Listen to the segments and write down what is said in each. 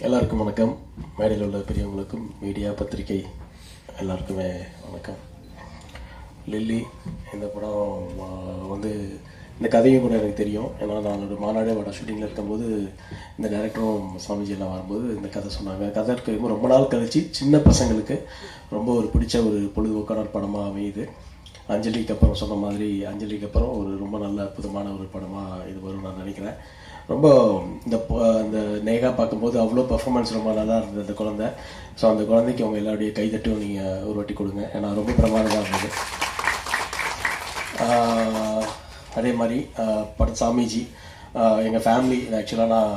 எல்லாருக்கும் வணக்கம் மேடையில் உள்ள பெரியவங்களுக்கும் மீடியா பத்திரிகை எல்லாருக்குமே வணக்கம் லில்லி இந்த படம் ஆ, வந்து இந்த கதையும் கூட எனக்கு தெரியும் ஏன்னா நான் ஒரு மாநாடு வட ஷூட்டிங்கில் இருக்கும்போது இந்த டேரக்டரும் சாமிஜி எல்லாம் வரும்போது இந்த கதை சொன்னாங்க கதை இருக்கும் ரொம்ப நாள் கழிச்சு சின்ன பசங்களுக்கு ரொம்ப ஒரு பிடிச்ச ஒரு பொழுதுபோக்கான ஒரு படமாக அமையுது அஞ்சலிக்கு அப்புறம் சொன்ன மாதிரி அஞ்சலிக்கு அப்புறம் ஒரு ரொம்ப நல்ல அற்புதமான ஒரு படமாக இது வரும் நான் நினைக்கிறேன் ரொம்ப இந்த ப- இந்த நேகா பார்க்கும்போது அவ்வளோ பர்ஃபார்மன்ஸ் ரொம்ப நல்லா இருந்தது அந்த குழந்தை ஸோ அந்த குழந்தைக்கு அவங்க எல்லாருடைய கைதட்டும் நீங்கள் ஒரு வாட்டி கொடுங்க ஏன்னா ரொம்ப பிரமாதமாக இருந்தது ஆஹ் அதே மாதிரி ஆஹ் படம் சாமிஜி எங்கள் ஃபேமிலி ஆக்சுவலாக நான்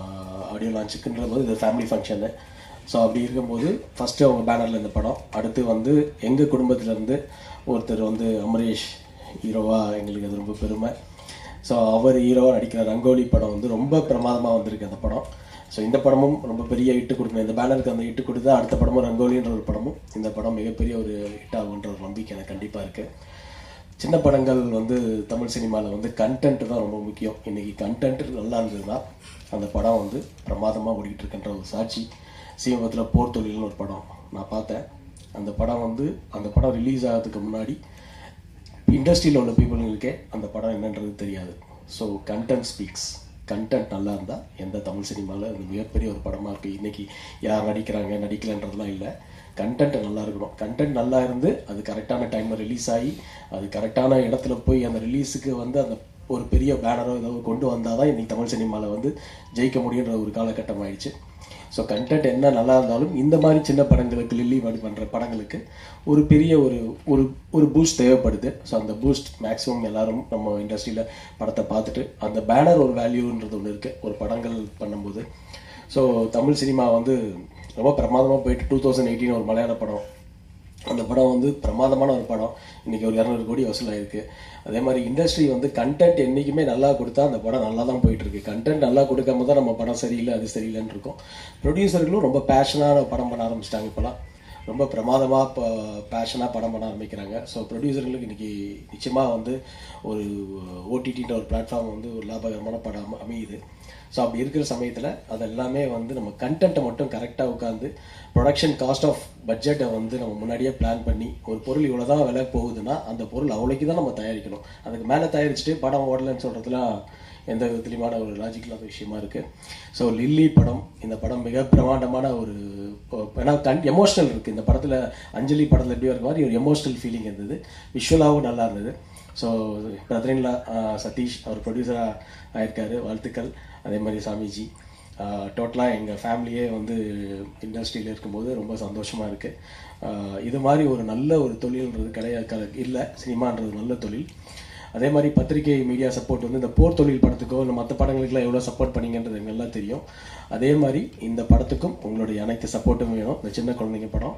ஆடியோ லான்ச்சுக்குன்ற போது இது ஃபேமிலி ஃபங்க்ஷனு ஸோ அப்படி இருக்கும்போது ஃபஸ்ட்டு அவங்க பேனரில் இந்த படம் அடுத்து வந்து எங்கள் குடும்பத்திலேருந்து ஒருத்தர் வந்து அமரேஷ் ஹீரோவாக எங்களுக்கு அது ரொம்ப பெருமை ஸோ அவர் ஹீரோவாக நடிக்கிற ரங்கோலி படம் வந்து ரொம்ப பிரமாதமாக வந்திருக்கு அந்த படம் ஸோ இந்த படமும் ரொம்ப பெரிய ஹிட்டு கொடுக்கணும் இந்த பேனருக்கு அந்த ஹிட்டு கொடுத்தா அடுத்த படமும் ரங்கோலின்ற ஒரு படமும் இந்த படம் மிகப்பெரிய ஒரு ஹிட் ஆகுன்ற ஒரு நம்பிக்கை எனக்கு கண்டிப்பாக இருக்குது சின்ன படங்கள் வந்து தமிழ் சினிமாவில் வந்து கண்டென்ட் தான் ரொம்ப முக்கியம் இன்னைக்கு கண்டென்ட் நல்லா இருந்ததுன்னா அந்த படம் வந்து பிரமாதமாக ஓடிக்கிட்டு இருக்குன்ற ஒரு சாட்சி சீமத்தில் போர் தொழில்னு ஒரு படம் நான் பார்த்தேன் அந்த படம் வந்து அந்த படம் ரிலீஸ் ஆகிறதுக்கு முன்னாடி இண்டஸ்ட்ரியில் உள்ள பீப்புளுங்களுக்கே அந்த படம் என்னன்றது தெரியாது ஸோ கண்டென்ட் ஸ்பீக்ஸ் கண்டென்ட் நல்லா இருந்தால் எந்த தமிழ் சினிமாவில் அது மிகப்பெரிய ஒரு படமாக இருக்குது இன்றைக்கி யார் நடிக்கிறாங்க நடிக்கலைன்றதுலாம் இல்லை கண்டென்ட் நல்லா இருக்கணும் கண்டென்ட் நல்லா இருந்து அது கரெக்டான டைமில் ரிலீஸ் ஆகி அது கரெக்டான இடத்துல போய் அந்த ரிலீஸுக்கு வந்து அந்த ஒரு பெரிய பேனரோ ஏதோ கொண்டு வந்தால் தான் இன்றைக்கி தமிழ் சினிமாவில் வந்து ஜெயிக்க முடியுன்ற ஒரு காலகட்டம் ஆயிடுச்சு ஸோ கண்டென்ட் என்ன நல்லா இருந்தாலும் இந்த மாதிரி சின்ன படங்களுக்கு லில்லி மாதிரி பண்ணுற படங்களுக்கு ஒரு பெரிய ஒரு ஒரு ஒரு பூஸ்ட் தேவைப்படுது ஸோ அந்த பூஸ்ட் மேக்ஸிமம் எல்லாரும் நம்ம இண்டஸ்ட்ரியில் படத்தை பார்த்துட்டு அந்த பேனர் ஒரு வேல்யூன்றது ஒன்று இருக்குது ஒரு படங்கள் பண்ணும்போது ஸோ தமிழ் சினிமா வந்து ரொம்ப பிரமாதமாக போயிட்டு டூ தௌசண்ட் எயிட்டீன் ஒரு மலையாள படம் அந்த படம் வந்து பிரமாதமான ஒரு படம் இன்னைக்கு ஒரு இரநூறு கோடி வசூலாயிருக்கு அதே மாதிரி இண்டஸ்ட்ரி வந்து கண்டென்ட் என்றைக்குமே நல்லா கொடுத்தா அந்த படம் நல்லா தான் போயிட்டு இருக்கு கண்டென்ட் நல்லா கொடுக்காம தான் நம்ம படம் சரியில்லை அது சரியில்லைன்னு இருக்கும் ப்ரொடியூசர்களும் ரொம்ப பேஷனான படம் பண்ண ஆரம்பிச்சிட்டாங்க இப்போலாம் ரொம்ப பிரமாதமாக இப்போ பேஷனாக படம் பண்ண ஆரம்பிக்கிறாங்க ஸோ ப்ரொடியூசர்களுக்கு இன்னைக்கு நிச்சயமாக வந்து ஒரு ஓடிடின்ற ஒரு பிளாட்ஃபார்ம் வந்து ஒரு லாபகரமான படம் அம- அமையுது ஸோ அப்படி இருக்கிற சமயத்தில் அது எல்லாமே வந்து நம்ம கண்டென்ட்டை மட்டும் கரெக்டாக உட்காந்து ப்ரொடக்ஷன் காஸ்ட் ஆஃப் பட்ஜெட்டை வந்து நம்ம முன்னாடியே பிளான் பண்ணி ஒரு பொருள் இவ்வளோ தான் விலை போகுதுன்னா அந்த பொருள் அவ்வளோக்கு தான் நம்ம தயாரிக்கணும் அதுக்கு மேலே தயாரிச்சுட்டு படம் ஓடலைன்னு சொல்கிறதுலாம் எந்த விதத்துலையுமான ஒரு லாஜிக்கலான விஷயமா இருக்குது ஸோ லில்லி படம் இந்த படம் மிக பிரமாண்டமான ஒரு ஏன்னா கண் எமோஷனல் இருக்குது இந்த படத்தில் அஞ்சலி படத்தில் எப்படி இருக்க மாதிரி ஒரு எமோஷனல் ஃபீலிங் இருந்தது விஷுவலாகவும் நல்லா இருந்தது ஸோ பிரதரின்லா சதீஷ் அவர் ப்ரொடியூசராக ஆயிருக்காரு வாழ்த்துக்கள் அதே மாதிரி சாமிஜி டோட்டலாக எங்கள் ஃபேமிலியே வந்து இண்டஸ்ட்ரியில் இருக்கும்போது ரொம்ப சந்தோஷமாக இருக்குது இது மாதிரி ஒரு நல்ல ஒரு தொழில்ன்றது கிடையாது இல்லை சினிமான்றது நல்ல தொழில் அதே மாதிரி பத்திரிகை மீடியா சப்போர்ட் வந்து இந்த போர் தொழில் படத்துக்கோ இல்லை மற்ற படங்களுக்குலாம் எவ்வளோ சப்போர்ட் பண்ணீங்கன்றது எங்களுக்கு எல்லாம் தெரியும் அதே மாதிரி இந்த படத்துக்கும் உங்களுடைய அனைத்து சப்போர்ட்டும் வேணும் இந்த சின்ன குழந்தைங்க படம்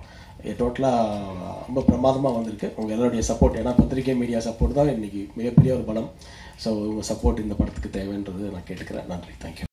டோட்டலாக ரொம்ப பிரமாதமாக வந்திருக்கு உங்கள் எல்லாருடைய சப்போர்ட் ஏன்னா பத்திரிகை மீடியா சப்போர்ட் தான் இன்னைக்கு மிகப்பெரிய ஒரு பலம் ஸோ உங்கள் சப்போர்ட் இந்த படத்துக்கு தேவைன்றது நான் கேட்டுக்கிறேன் நன்றி தேங்க்யூ